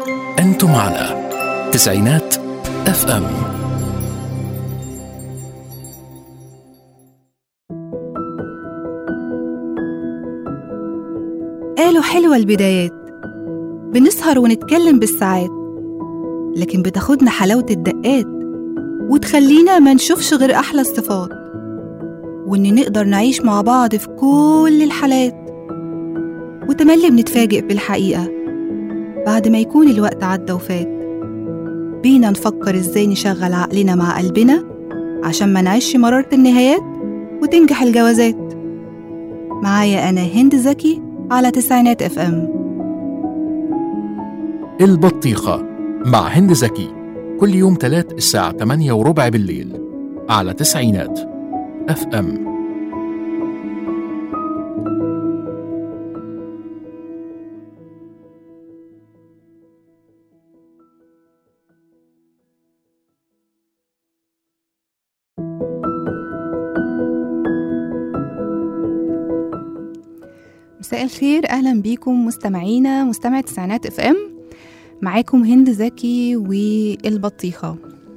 أنتم على تسعينات اف ام قالوا حلوة البدايات بنسهر ونتكلم بالساعات لكن بتاخدنا حلاوة الدقات وتخلينا ما نشوفش غير أحلى الصفات وإن نقدر نعيش مع بعض في كل الحالات وتملي بنتفاجئ بالحقيقة بعد ما يكون الوقت عدى وفات بينا نفكر إزاي نشغل عقلنا مع قلبنا عشان ما نعيش مرارة النهايات وتنجح الجوازات معايا أنا هند زكي على تسعينات اف ام البطيخة مع هند زكي كل يوم تلات الساعة 8 وربع بالليل على تسعينات اف ام مساء الخير اهلا بيكم مستمعينا مستمع تسعينات اف ام معاكم هند زكي والبطيخه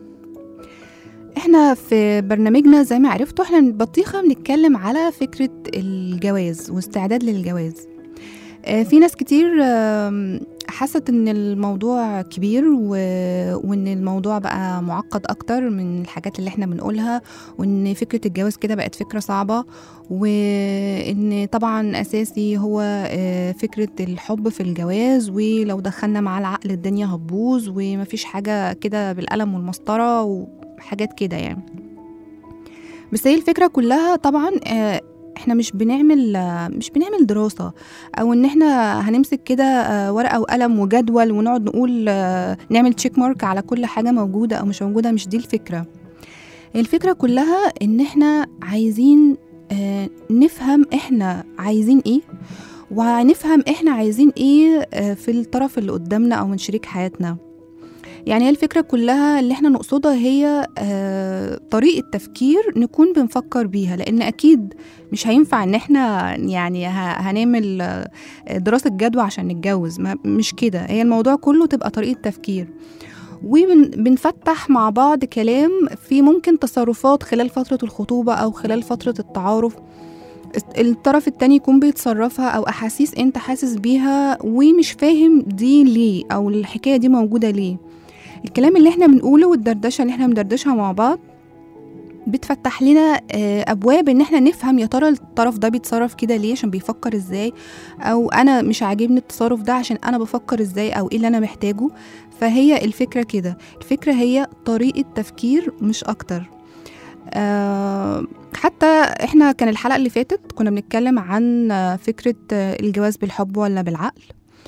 احنا في برنامجنا زي ما عرفتوا احنا البطيخه بنتكلم على فكره الجواز واستعداد للجواز آه، في ناس كتير آم، حست ان الموضوع كبير و... وان الموضوع بقى معقد اكتر من الحاجات اللي احنا بنقولها وان فكره الجواز كده بقت فكره صعبه وان طبعا اساسي هو آه، فكره الحب في الجواز ولو دخلنا مع العقل الدنيا هتبوظ ومفيش حاجه كده بالقلم والمسطره وحاجات كده يعني بس هي الفكره كلها طبعا آه، احنا مش بنعمل آه، مش بنعمل دراسه او ان احنا هنمسك كده آه، ورقه وقلم وجدول ونقعد نقول آه، نعمل تشيك مارك على كل حاجه موجوده او مش موجوده مش دي الفكره الفكره كلها ان احنا عايزين آه، نفهم احنا عايزين ايه ونفهم احنا عايزين ايه آه، في الطرف اللي قدامنا او من شريك حياتنا يعني هي الفكرة كلها اللي احنا نقصدها هي آه، طريقة تفكير نكون بنفكر بيها لأن أكيد مش هينفع إن احنا يعني ه- هنعمل آه، دراسة جدوى عشان نتجوز ما مش كده هي الموضوع كله تبقى طريقة تفكير وبنفتح مع بعض كلام في ممكن تصرفات خلال فترة الخطوبة أو خلال فترة التعارف الطرف التاني يكون بيتصرفها أو أحاسيس أنت حاسس بيها ومش فاهم دي ليه أو الحكاية دي موجودة ليه الكلام اللي احنا بنقوله والدردشة اللي احنا بندردشها مع بعض بتفتح لنا آه، ابواب ان احنا نفهم يا ترى الطرف ده بيتصرف كده ليه عشان بيفكر ازاي او انا مش عاجبني التصرف ده عشان انا بفكر ازاي او ايه اللي انا محتاجه فهي الفكره كده الفكره هي طريقه تفكير مش اكتر آه، حتى احنا كان الحلقه اللي فاتت كنا بنتكلم عن آه، فكره آه، الجواز بالحب ولا بالعقل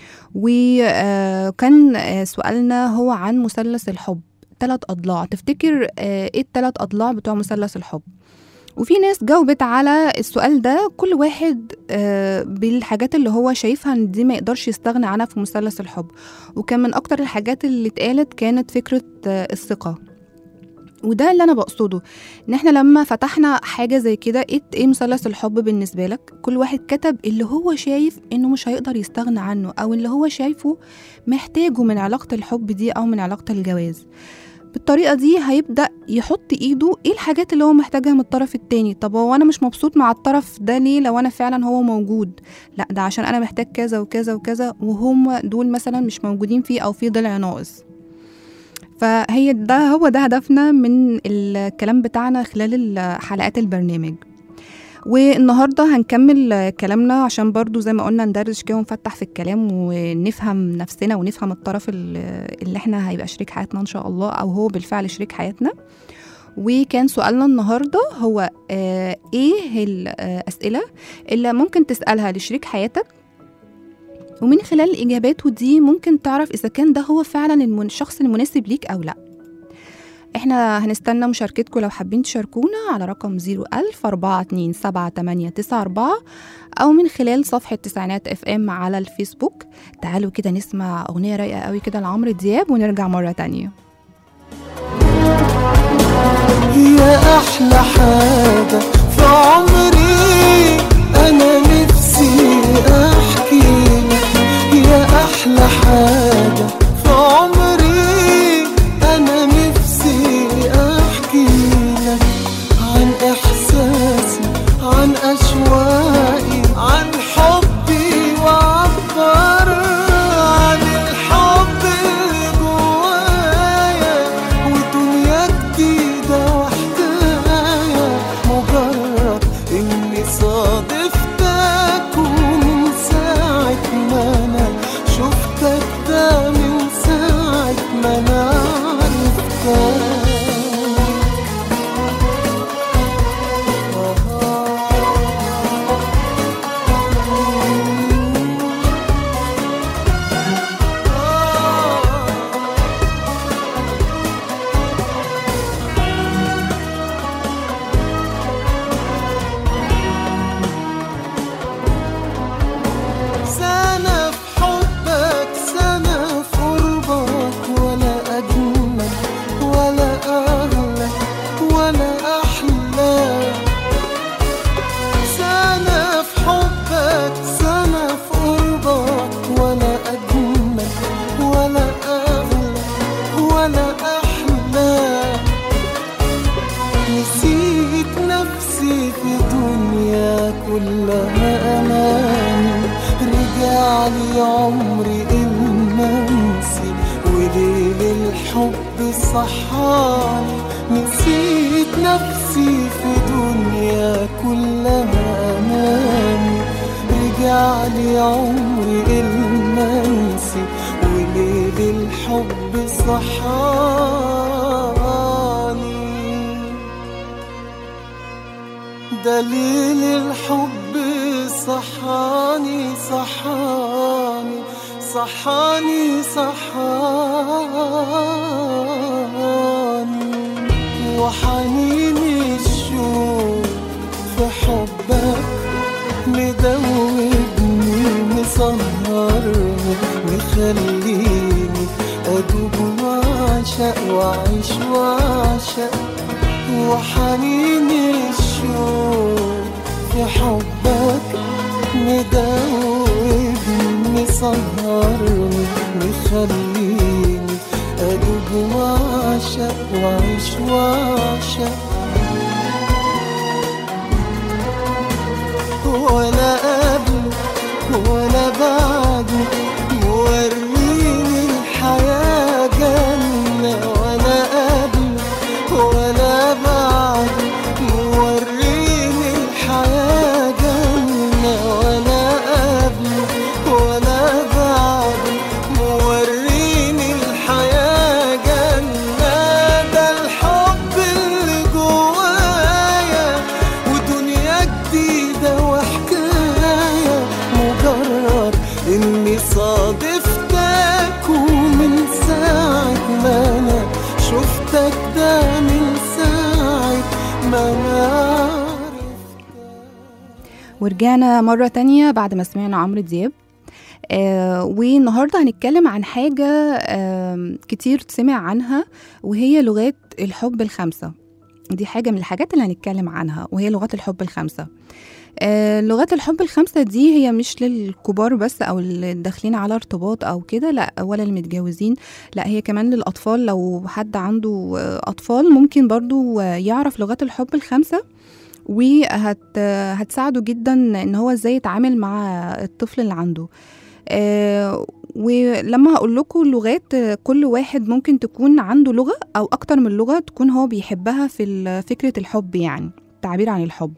وكان آه، سؤالنا هو عن مثلث الحب ثلاث أضلاع تفتكر آه، ايه الثلاث أضلاع بتوع مثلث الحب وفي ناس جاوبت على السؤال ده كل واحد آه، بالحاجات اللي هو شايفها ان دي ما يقدرش يستغنى عنها في مثلث الحب وكان من اكتر الحاجات اللي اتقالت كانت فكرة آه، الثقة وده اللي انا بقصده ان احنا لما فتحنا حاجه زي كده ايه ايه مثلث الحب بالنسبه لك كل واحد كتب اللي هو شايف انه مش هيقدر يستغنى عنه او اللي هو شايفه محتاجه من علاقه الحب دي او من علاقه الجواز بالطريقه دي هيبدا يحط ايده ايه الحاجات اللي هو محتاجها من الطرف التاني طب هو انا مش مبسوط مع الطرف ده ليه لو انا فعلا هو موجود لا ده عشان انا محتاج كذا وكذا وكذا وهم دول مثلا مش موجودين فيه او في ضلع ناقص فهي ده هو ده هدفنا من الكلام بتاعنا خلال ال- حلقات البرنامج والنهارده هنكمل كلامنا عشان برضو زي ما قلنا ندردش كده ونفتح في الكلام ونفهم نفسنا ونفهم الطرف ال- اللي احنا هيبقى شريك حياتنا ان شاء الله او هو بالفعل شريك حياتنا وكان سؤالنا النهارده هو آه ايه الاسئله اللي ممكن تسالها لشريك حياتك ومن خلال الاجابات دي ممكن تعرف اذا كان ده هو فعلا المن- الشخص المناسب ليك او لا احنا هنستنى مشاركتكم لو حابين تشاركونا على رقم 01000 427 او من خلال صفحة تسعينات اف ام على الفيسبوك تعالوا كده نسمع اغنية رايقة قوي كده لعمرو دياب ونرجع مرة تانية هي أحلى حاجة في عمري أنا نفسي أحكي لك هي أحلى حاجة في علي عمري المنسي وليل الحب صحاني نسيت نفسي في دنيا كلها أمامي رجع لي عمري المنسي وليل الحب صحاني دليل الحب صحاني صحاني صحاني صحاني وحنين الشوق في حبك مدوبني مسهرني مخليني أدوب وأعشق وأعيش وأعشق وحنين الشوق في حبك مدوبني مسهرني مخليني أدوب وأعشق وأعيش وأعشق ولا قبل ولا بعد موريني الحياة جنة ولا قبل ولا بعد موريني الحياة جنة ولا قبل ولا بعد موريني الحياة جنة ده الحب اللي جوايا ودنيا جديدة وحكاية مجرد إني صادفتك ومن ساعة ما أنا شفتك ده من ساعة ما أنا عرفتك ورجعنا مرة تانية بعد ما سمعنا عمرو دياب آه والنهاردة هنتكلم عن حاجة آه كتير سمع عنها وهي لغات الحب الخمسة دي حاجة من الحاجات اللي هنتكلم عنها وهي لغات الحب الخمسة آه لغات الحب الخمسة دي هي مش للكبار بس أو اللي داخلين على ارتباط أو كده لا ولا المتجوزين لا هي كمان للأطفال لو حد عنده آه، أطفال ممكن برضو آه، يعرف لغات الحب الخمسة وهت هتساعده جدا ان هو ازاي يتعامل مع الطفل اللي عنده آه ولما هقول لكم اللغات آه، كل واحد ممكن تكون عنده لغة او اكتر من لغة تكون هو بيحبها في ال- فكرة الحب يعني التعبير عن الحب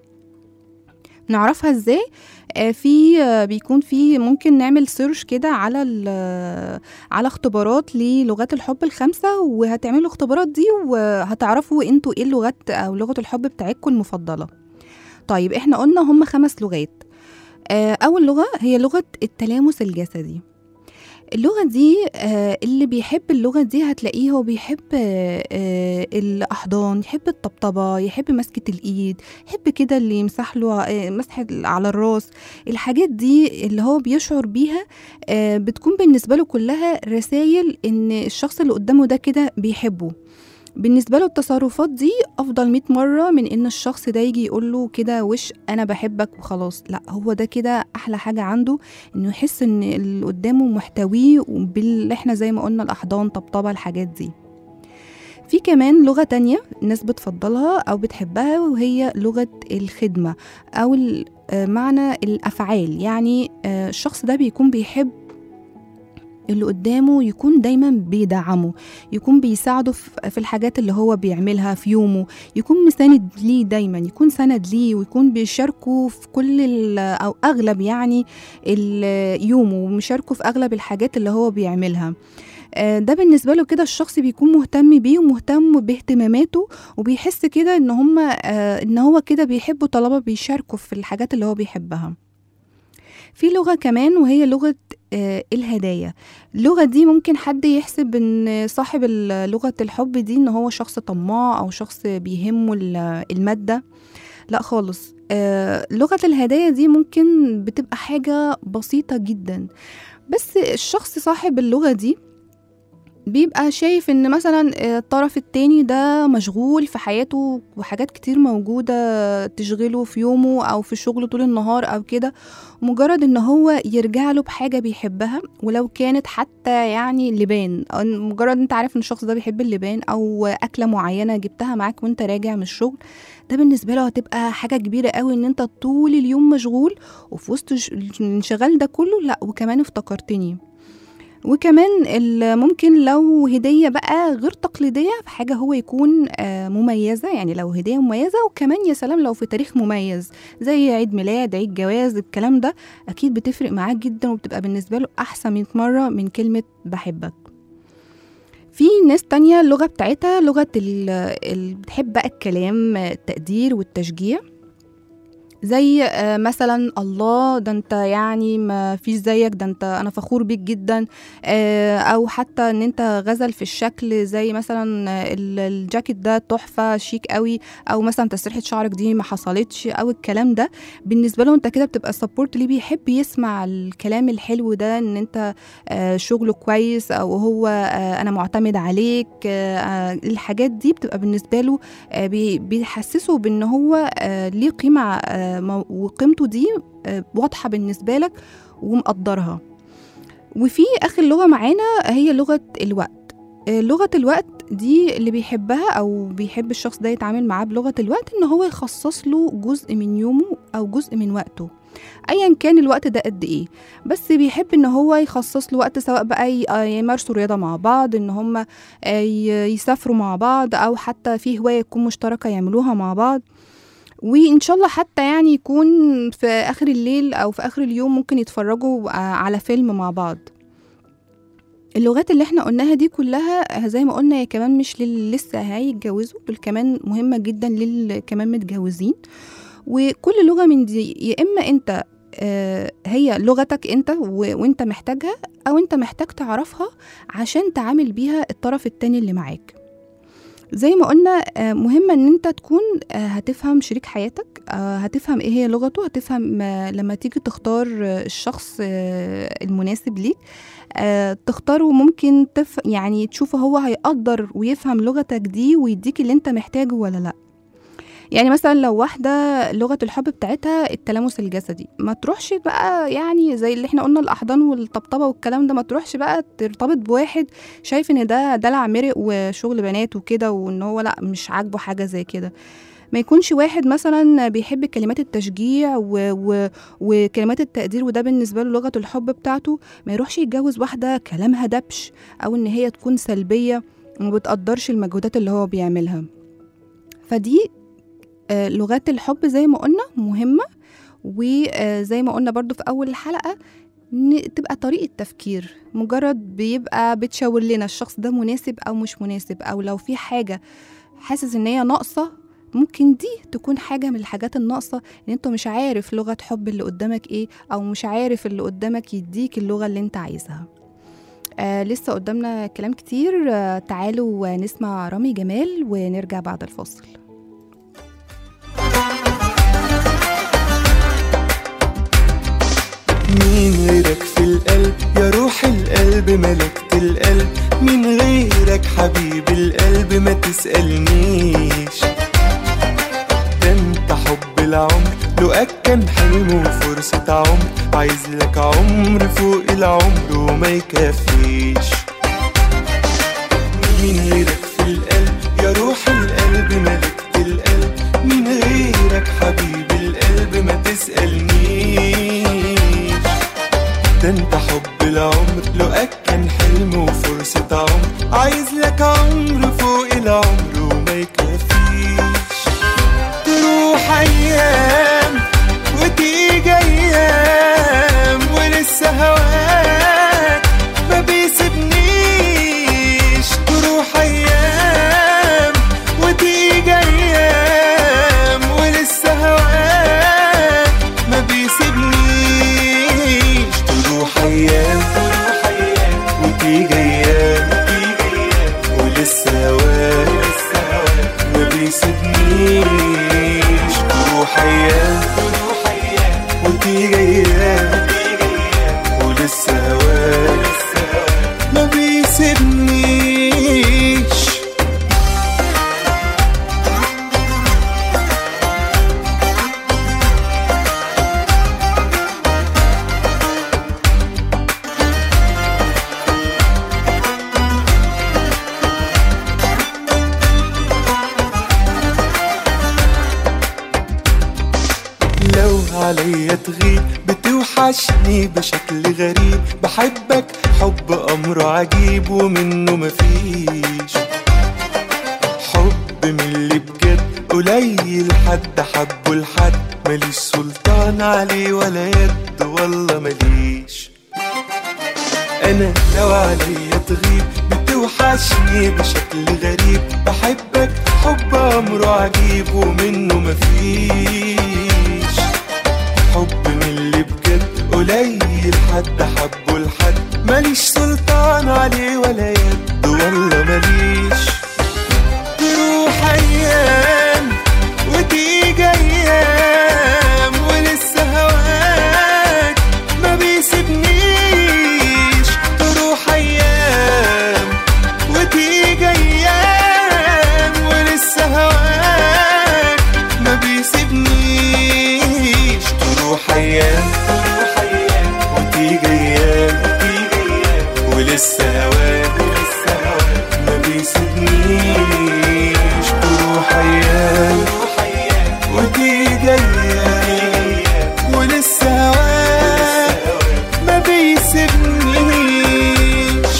نعرفها ازاي آه في آه بيكون في ممكن نعمل سيرش كده على ال- على اختبارات للغات الحب الخمسة وهتعملوا الاختبارات دي وهتعرفوا انتوا ايه اللغات او لغة الحب بتاعتكم المفضلة طيب احنا قلنا هم خمس لغات آه، أول لغة هي لغة التلامس الجسدي اللغة دي آه، اللي بيحب اللغة دي هتلاقيه هو بيحب آه، آه، الأحضان يحب الطبطبة يحب مسكة الإيد يحب كده اللي يمسح له آه، مسح على الراس الحاجات دي اللي هو بيشعر بيها آه، بتكون بالنسبة له كلها رسائل إن الشخص اللي قدامه ده كده بيحبه بالنسبة له التصرفات دي أفضل 100 مرة من إن الشخص ده يجي يقول له كده وش أنا بحبك وخلاص لا هو ده كده أحلى حاجة عنده إنه يحس إن اللي قدامه محتويه باللي إحنا زي ما قلنا الأحضان طبطبة الحاجات دي في كمان لغة تانية الناس بتفضلها أو بتحبها وهي لغة الخدمة أو ال- آه، معنى الأفعال يعني آه، الشخص ده بيكون بيحب اللي قدامه يكون دايما بيدعمه يكون بيساعده في في الحاجات اللي هو بيعملها في يومه يكون مساند ليه دايما يكون سند ليه ويكون بيشاركه في كل ال- او اغلب يعني ال- يومه ومشاركه في اغلب الحاجات اللي هو بيعملها آه، ده بالنسبه له كده الشخص بيكون مهتم بيه ومهتم باهتماماته وبيحس كده ان هم ان هو كده بيحبه طالما بيشاركه في الحاجات اللي هو بيحبها في لغه كمان وهي لغه آه، الهدايا اللغة دي ممكن حد يحسب ان صاحب ال- لغة الحب دي ان هو شخص طماع او شخص بيهمه ال- المادة لا خالص آه، لغة الهدايا دي ممكن بتبقى حاجة بسيطة جدا بس الشخص صاحب اللغة دي بيبقى شايف ان مثلا الطرف التاني ده مشغول في حياته وحاجات كتير موجودة تشغله في يومه او في شغله طول النهار او كده مجرد ان هو يرجع له بحاجة بيحبها ولو كانت حتى يعني لبان أو مجرد انت عارف ان الشخص ده بيحب اللبان او اكلة معينة جبتها معاك وانت راجع من الشغل ده بالنسبة له هتبقى حاجة كبيرة قوي ان انت طول اليوم مشغول وفي وسط الش- الانشغال ده كله لا وكمان افتكرتني وكمان ال- ممكن لو هدية بقى غير تقليدية في حاجة هو يكون آه، مميزة يعني لو هدية مميزة وكمان يا سلام لو في تاريخ مميز زي عيد ميلاد عيد جواز الكلام ده أكيد بتفرق معاه جدا وبتبقى بالنسبة له أحسن 100 مرة من كلمة بحبك في ناس تانية اللغة بتاعتها لغة اللي بتحب بقى الكلام آه، التقدير والتشجيع زي آه، مثلا الله ده انت يعني ما فيش زيك ده انت انا فخور بيك جدا آه، او حتى ان انت غزل في الشكل زي مثلا آه، ال- الجاكيت ده تحفه شيك قوي او مثلا تسريحه شعرك دي ما حصلتش او الكلام ده بالنسبه له انت كده بتبقى سبورت ليه بيحب يسمع الكلام الحلو ده ان انت آه، شغله كويس او هو آه، انا معتمد عليك آه، آه، الحاجات دي بتبقى بالنسبه له آه، بي- بيحسسه بان هو آه، ليه قيمه آه، مو- وقيمته دي آه، واضحه بالنسبه لك ومقدرها وفي اخر لغه معانا هي لغه الوقت آه، لغه الوقت دي اللي بيحبها او بيحب الشخص ده يتعامل معاه بلغه الوقت ان هو يخصص له جزء من يومه او جزء من وقته ايا كان الوقت ده قد ايه بس بيحب ان هو يخصص له وقت سواء بقى ي- آه، يمارسوا رياضه مع بعض ان هم آه، ي- يسافروا مع بعض او حتى في هوايه تكون مشتركه يعملوها مع بعض وان شاء الله حتى يعني يكون في اخر الليل او في اخر اليوم ممكن يتفرجوا آه، على فيلم مع بعض اللغات اللي احنا قلناها دي كلها زي ما قلنا هي كمان مش للي لسه هيتجوزوا دول كمان مهمة جدا للي كمان متجوزين وكل لغة من دي يا إما أنت آه، هي لغتك أنت و- وأنت محتاجها أو أنت محتاج تعرفها عشان تعامل بيها الطرف التاني اللي معاك زي ما قلنا آه، مهم ان انت تكون آه، هتفهم شريك حياتك آه، هتفهم ايه هي لغته هتفهم آه، لما تيجي تختار آه، الشخص آه، المناسب ليك آه، تختاره ممكن تف يعني تشوف هو هيقدر ويفهم لغتك دي ويديك اللي انت محتاجه ولا لا يعني مثلا لو واحدة لغة الحب بتاعتها التلامس الجسدي ما تروحش بقى يعني زي اللي احنا قلنا الأحضان والطبطبة والكلام ده ما تروحش بقى ترتبط بواحد شايف ان ده دلع مرق وشغل بنات وكده وان هو لا مش عاجبه حاجة زي كده ما يكونش واحد مثلا بيحب كلمات التشجيع و... و... وكلمات التقدير وده بالنسبة له لغة الحب بتاعته ما يروحش يتجوز واحدة كلامها دبش أو إن هي تكون سلبية وما بتقدرش المجهودات اللي هو بيعملها فدي آه، لغات الحب زي ما قلنا مهمة وزي ما قلنا برضو في أول الحلقة ن- تبقى طريقة تفكير مجرد بيبقى بتشاور لنا الشخص ده مناسب أو مش مناسب أو لو في حاجة حاسس إن هي ناقصة ممكن دي تكون حاجة من الحاجات الناقصة إن أنت مش عارف لغة حب اللي قدامك إيه أو مش عارف اللي قدامك يديك اللغة اللي أنت عايزها آه لسه قدامنا كلام كتير آه تعالوا نسمع رامي جمال ونرجع بعد الفاصل مين غيرك في القلب يا روح القلب ملكت القلب مين غيرك حبيب القلب ما تسألنيش ده انت حب العمر لقاك كان حلم وفرصة عمر عايز لك عمر فوق العمر وما يكفيش مين غيرك في القلب يا روح القلب ملكت القلب مين غيرك حبيب القلب ما تسألنيش ده انت حب العمر لقاك كان حلم وفرصة عمر عايز لك عمر فوق العمر وما يكفيش تروح ايام وتيجي ايام ولسه هواك ما بيسيبنيش تروح ايام وتيجي ايام ولسه هواك ما بيسيبنيش تروح ايام تروح ايام وتيجي ايام ولسه هواك ما بيسيبنيش تروح ايام تروح ايام وتيجي ايام ولسه هواك ما بيسيبنيش تسألنيش لو عليا تغيب بتوحشني بشكل غريب بحبك حب أمر عجيب ومنه مفيش حب من اللي بجد قليل حد حبه لحد ماليش سلطان عليه ولا يد والله ماليش انا لو عليا تغيب بتوحشني بشكل غريب بحبك حب امره عجيب ومنه مفيش حب من اللي بجد قليل حد حبه لحد ماليش سلطان عليه ولا يد والله ماليش تروح ايام وتيجي ايام ولسه هواك ما بيسيبنيش تروح ايام وتيجي ايام ولسه هواك ما بيسيبنيش تروح ايام تروح ايام وتيجي ايام وتيجي ايام ولسه هواك ولسه هواك ما بيسيبنيش تروح ايام وتيجي ايام ولسه هواك ما بيسيبنيش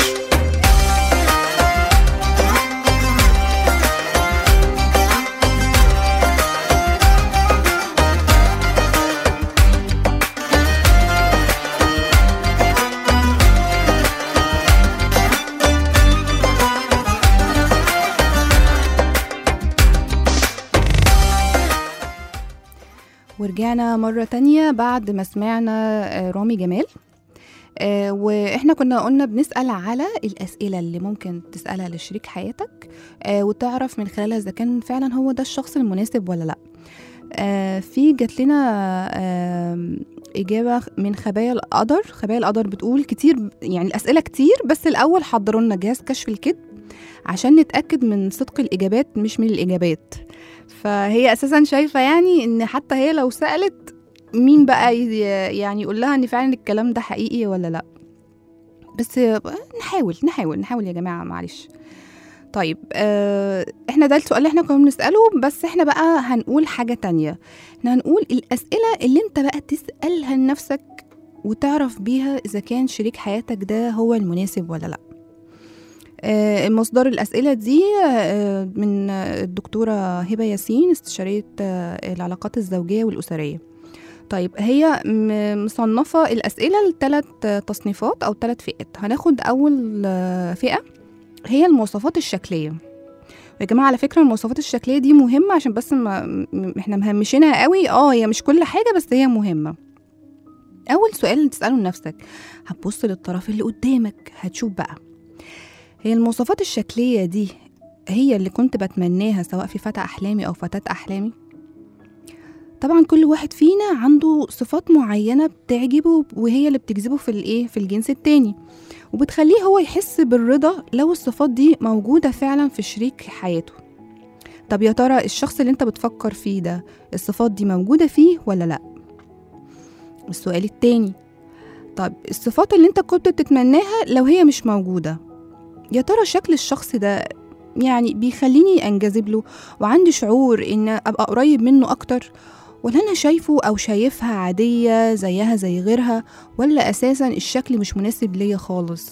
ورجعنا مرة تانية بعد ما سمعنا آه، رامي جمال آه، واحنا كنا قلنا بنسأل على الأسئلة اللي ممكن تسألها لشريك حياتك آه، وتعرف من خلالها إذا كان فعلا هو ده الشخص المناسب ولا لأ آه، في جات لنا آه، إجابة من خبايا القدر خبايا القدر بتقول كتير يعني الأسئلة كتير بس الأول حضروا لنا جهاز كشف الكذب عشان نتأكد من صدق الإجابات مش من الإجابات فهي أساسا شايفة يعني إن حتى هي لو سألت مين بقى ي- يعني يقول لها إن فعلا الكلام ده حقيقي ولا لأ بس نحاول نحاول نحاول يا جماعة معلش طيب آه احنا ده السؤال اللي احنا كنا بنسأله بس احنا بقى هنقول حاجة تانية احنا هنقول الأسئلة اللي انت بقى تسألها لنفسك وتعرف بيها إذا كان شريك حياتك ده هو المناسب ولا لأ آه، مصدر الأسئلة دي آه، من الدكتورة هبة ياسين استشارية آه، العلاقات الزوجية والأسرية طيب هي م- مصنفة الأسئلة لثلاث تصنيفات أو ثلاث فئات هناخد أول آه، فئة هي المواصفات الشكلية يا جماعة على فكرة المواصفات الشكلية دي مهمة عشان بس ما م- احنا مهمشينها قوي اه هي مش كل حاجة بس هي مهمة أول سؤال تسأله لنفسك هتبص للطرف اللي قدامك هتشوف بقى هي المواصفات الشكلية دي هي اللي كنت بتمناها سواء في فتى أحلامي أو فتاة أحلامي طبعا كل واحد فينا عنده صفات معينة بتعجبه وهي اللي بتجذبه في الايه في الجنس التاني وبتخليه هو يحس بالرضا لو الصفات دي موجودة فعلا في شريك حياته طب يا ترى الشخص اللي انت بتفكر فيه ده الصفات دي موجودة فيه ولا لأ السؤال التاني طب الصفات اللي انت كنت بتتمناها لو هي مش موجودة يا ترى شكل الشخص ده يعني بيخليني انجذب له وعندي شعور ان ابقى قريب منه اكتر ولا انا شايفه او شايفها عادية زيها زي غيرها ولا اساسا الشكل مش مناسب ليا خالص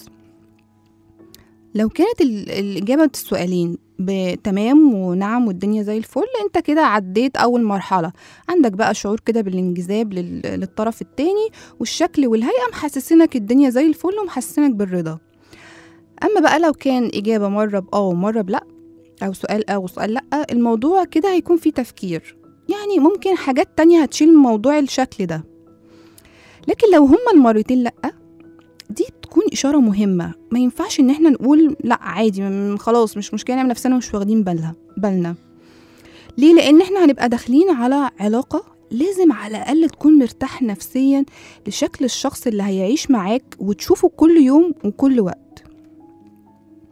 لو كانت ال- الإجابة السؤالين بتمام ونعم والدنيا زي الفل انت كده عديت أول مرحلة عندك بقى شعور كده بالانجذاب لل- للطرف التاني والشكل والهيئة محسسينك الدنيا زي الفل ومحسسينك بالرضا أما بقى لو كان إجابة مرة بآه ومرة بلأ أو سؤال آه وسؤال لأ الموضوع كده هيكون فيه تفكير يعني ممكن حاجات تانية هتشيل موضوع الشكل ده لكن لو هما المرتين لأ دي بتكون إشارة مهمة ما ينفعش إن احنا نقول لأ عادي م- خلاص مش مشكلة نعمل نفسنا مش واخدين بالها بالنا ليه لأن احنا هنبقى داخلين على علاقة لازم على الأقل تكون مرتاح نفسيا لشكل الشخص اللي هيعيش معاك وتشوفه كل يوم وكل وقت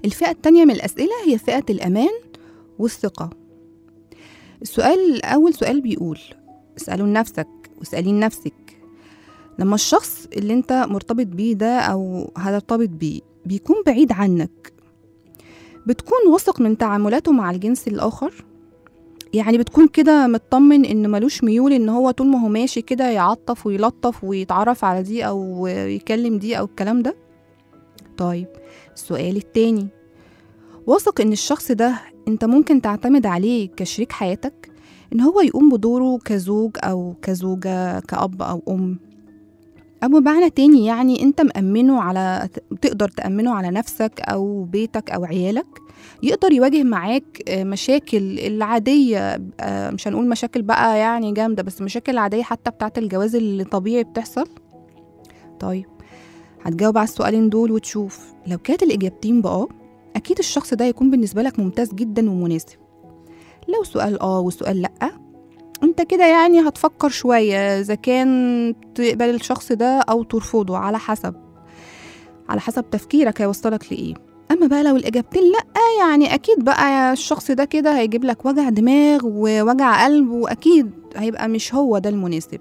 الفئة التانية من الأسئلة هي فئة الأمان والثقة السؤال الأول سؤال بيقول اسأله لنفسك واسأليه لنفسك لما الشخص اللي انت مرتبط بيه ده أو هترتبط بيه بيكون بعيد عنك بتكون واثق من تعاملاته مع الجنس الآخر يعني بتكون كده مطمن ان ملوش ميول ان هو طول ما هو ماشي كده يعطف ويلطف ويتعرف على دي او يكلم دي او الكلام ده طيب السؤال التاني واثق ان الشخص ده انت ممكن تعتمد عليه كشريك حياتك ان هو يقوم بدوره كزوج او كزوجة كأب او ام أو بمعنى تاني يعني انت مأمنه على تقدر تأمنه على نفسك او بيتك او عيالك يقدر يواجه معاك آه، مشاكل العادية آه، مش هنقول مشاكل بقى يعني جامدة بس مشاكل عادية حتى بتاعة الجواز اللي طبيعي بتحصل طيب هتجاوب على السؤالين دول وتشوف لو كانت الإجابتين بآه أكيد الشخص ده هيكون بالنسبة لك ممتاز جدا ومناسب لو سؤال آه وسؤال لأ انت كده يعني هتفكر شوية إذا كان تقبل الشخص ده أو ترفضه على حسب على حسب تفكيرك هيوصلك لإيه أما بقى لو الإجابتين لأ يعني أكيد بقى الشخص ده كده هيجيب لك وجع دماغ ووجع قلب وأكيد هيبقى مش هو ده المناسب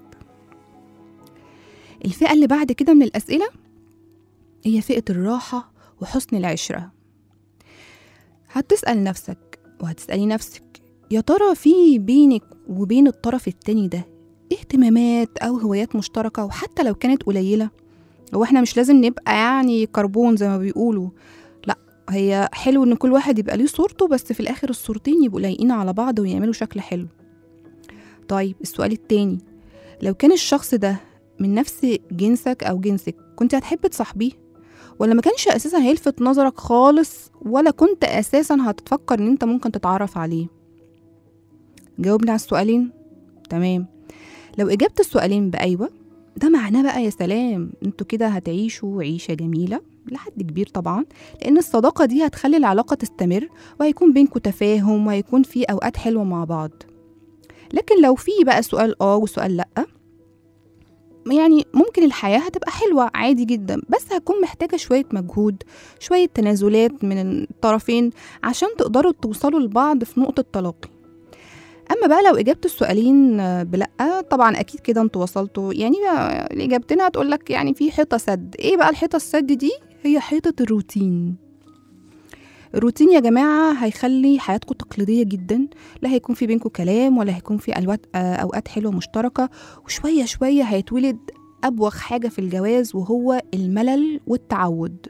الفئة اللي بعد كده من الأسئلة هي فئة الراحة وحسن العشرة هتسأل نفسك وهتسألي نفسك يا ترى في بينك وبين الطرف التاني ده اهتمامات أو هوايات مشتركة وحتى لو كانت قليلة هو احنا مش لازم نبقى يعني كربون زي ما بيقولوا لا هي حلو ان كل واحد يبقى ليه صورته بس في الاخر الصورتين يبقوا لايقين على بعض ويعملوا شكل حلو طيب السؤال التاني لو كان الشخص ده من نفس جنسك او جنسك كنت هتحب تصاحبيه ولا ما كانش اساسا هيلفت نظرك خالص ولا كنت اساسا هتفكر ان انت ممكن تتعرف عليه جاوبني على السؤالين تمام لو اجابت السؤالين بايوه ده معناه بقى يا سلام انتوا كده هتعيشوا عيشه جميله لحد كبير طبعا لان الصداقه دي هتخلي العلاقه تستمر وهيكون بينكم تفاهم وهيكون في اوقات حلوه مع بعض لكن لو في بقى سؤال اه وسؤال لا يعني ممكن الحياة هتبقى حلوة عادي جدا بس هتكون محتاجة شوية مجهود شوية تنازلات من الطرفين عشان تقدروا توصلوا لبعض في نقطة تلاقي أما بقى لو إجابة السؤالين بلأ طبعا أكيد كده انتوا وصلتوا يعني الإجابتين هتقول لك يعني في حيطة سد إيه بقى الحيطة السد دي؟ هي حيطة الروتين الروتين يا جماعة هيخلي حياتكم تقليدية جدا لا هيكون في بينكم كلام ولا هيكون في ألوات آه، أوقات حلوة مشتركة وشوية شوية هيتولد أبوخ حاجة في الجواز وهو الملل والتعود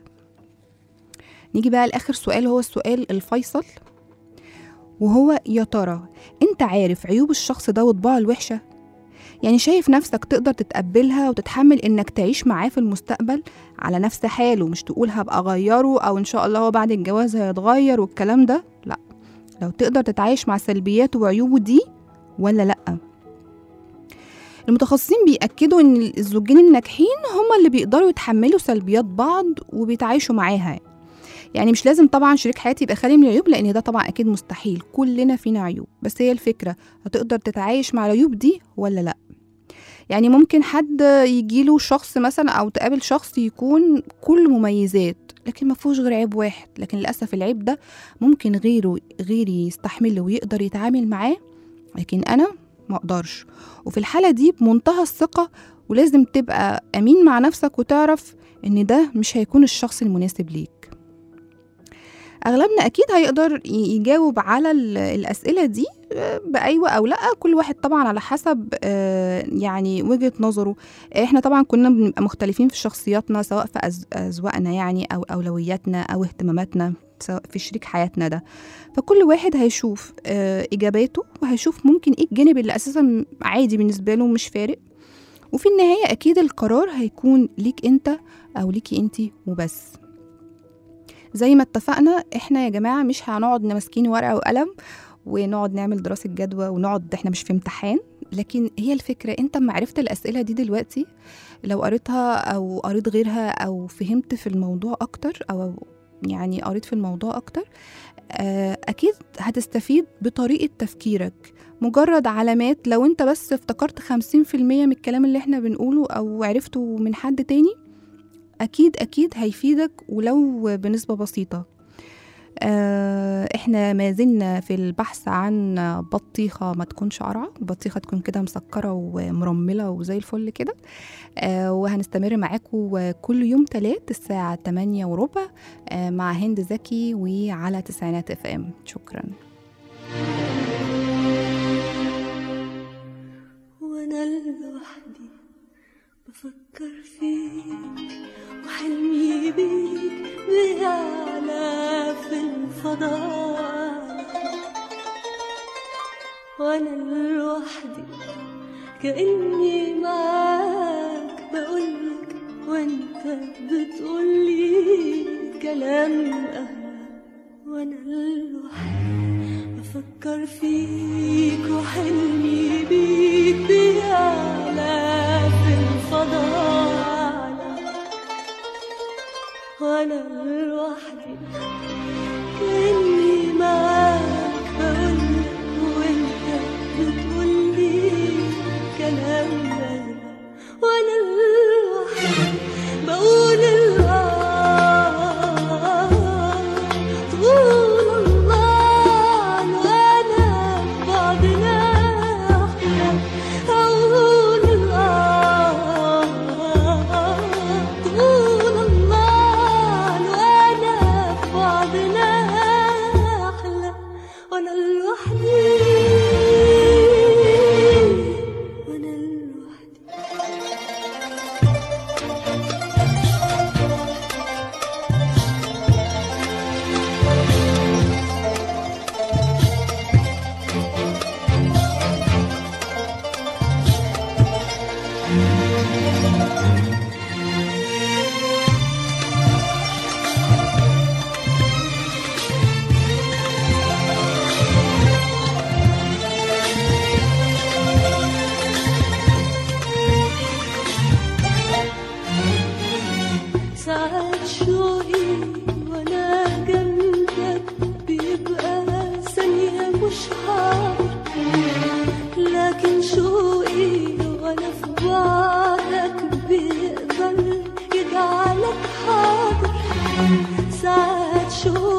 نيجي بقى لآخر سؤال هو السؤال الفيصل وهو يا ترى انت عارف عيوب الشخص ده وطباعه الوحشة يعني شايف نفسك تقدر تتقبلها وتتحمل انك تعيش معاه في المستقبل على نفس حاله مش تقول هبقى اغيره او ان شاء الله هو بعد الجواز هيتغير والكلام ده لا لو تقدر تتعايش مع سلبياته وعيوبه دي ولا لا المتخصصين بيأكدوا ان الزوجين الناجحين هما اللي بيقدروا يتحملوا سلبيات بعض وبيتعايشوا معاها يعني مش لازم طبعا شريك حياتي يبقى خالي من العيوب لان ده طبعا اكيد مستحيل كلنا فينا عيوب بس هي الفكره هتقدر تتعايش مع العيوب دي ولا لا يعني ممكن حد يجيله شخص مثلا او تقابل شخص يكون كل مميزات لكن ما فيهوش غير عيب واحد لكن للاسف العيب ده ممكن غيره غيري يستحمله ويقدر يتعامل معاه لكن انا ما اقدرش وفي الحاله دي بمنتهى الثقه ولازم تبقى امين مع نفسك وتعرف ان ده مش هيكون الشخص المناسب ليك اغلبنا اكيد هيقدر ي- يجاوب على ال- الاسئله دي آه، بايوه او لا كل واحد طبعا على حسب آه، يعني وجهه نظره احنا طبعا كنا بنبقى مختلفين في شخصياتنا سواء في أز- اذواقنا يعني او اولوياتنا او اهتماماتنا سواء في شريك حياتنا ده فكل واحد هيشوف آه، اجاباته وهيشوف ممكن ايه الجانب اللي اساسا عادي بالنسبه له مش فارق وفي النهايه اكيد القرار هيكون ليك انت او ليكي انت وبس زي ما اتفقنا احنا يا جماعه مش هنقعد ماسكين ورقه وقلم ونقعد نعمل دراسه جدوى ونقعد احنا مش في امتحان لكن هي الفكره انت لما عرفت الاسئله دي دلوقتي لو قريتها او قريت غيرها او فهمت في الموضوع اكتر او يعني قريت في الموضوع اكتر آه، اكيد هتستفيد بطريقه تفكيرك مجرد علامات لو انت بس افتكرت 50% من الكلام اللي احنا بنقوله او عرفته من حد تاني اكيد اكيد هيفيدك ولو بنسبه بسيطه آه، احنا ما زلنا في البحث عن بطيخة ما تكونش قرعة بطيخة تكون كده مسكرة ومرملة وزي الفل كده آه، وهنستمر معاكم كل يوم تلات الساعة 8 وربع آه، مع هند زكي وعلى تسعينات اف ام شكرا وانا لوحدي بفكر فيك وحلمي بيك بيعلى في الفضاء وانا لوحدي كاني معاك بقولك وانت بتقولي كلام اهلك وانا لوحدي بفكر فيك وحلمي بيك بيعلى في الفضاء وانا لوحدي كاني معاك بقولك وانت بتقولي كلام قلبك وانا لوحدي بقول الله طول الله وانا في بعضنا احلى اقول الله طول الله وانا في بعضنا احلى وانا لوحدي وانا لوحدي ساعات شوقي وانا جنبك بيبقى ثانية مش حاضر لكن شوقي وانا في بعدك بيقدر يجعلك حاضر ساعات شوقي